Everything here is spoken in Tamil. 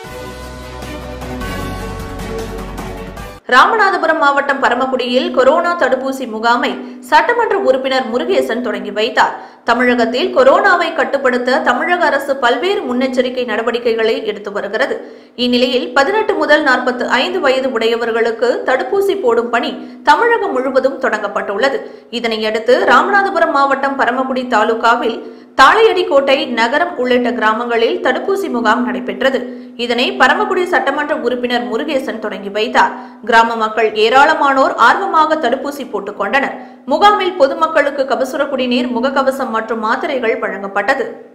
ராமநாதபுரம் மாவட்டம் பரமக்குடியில் கொரோனா தடுப்பூசி முகாமை சட்டமன்ற உறுப்பினர் முருகேசன் தொடங்கி வைத்தார் தமிழகத்தில் கொரோனாவை கட்டுப்படுத்த தமிழக அரசு பல்வேறு முன்னெச்சரிக்கை நடவடிக்கைகளை எடுத்து வருகிறது இந்நிலையில் பதினெட்டு முதல் நாற்பத்து ஐந்து வயது உடையவர்களுக்கு தடுப்பூசி போடும் பணி தமிழகம் முழுவதும் தொடங்கப்பட்டுள்ளது இதனையடுத்து ராமநாதபுரம் மாவட்டம் பரமக்குடி தாலுகாவில் தாளையடிக்கோட்டை நகரம் உள்ளிட்ட கிராமங்களில் தடுப்பூசி முகாம் நடைபெற்றது இதனை பரமக்குடி சட்டமன்ற உறுப்பினர் முருகேசன் தொடங்கி வைத்தார் கிராம மக்கள் ஏராளமானோர் ஆர்வமாக தடுப்பூசி போட்டுக் கொண்டனர் முகாமில் பொதுமக்களுக்கு கபசுர குடிநீர் முகக்கவசம் மற்றும் மாத்திரைகள் வழங்கப்பட்டது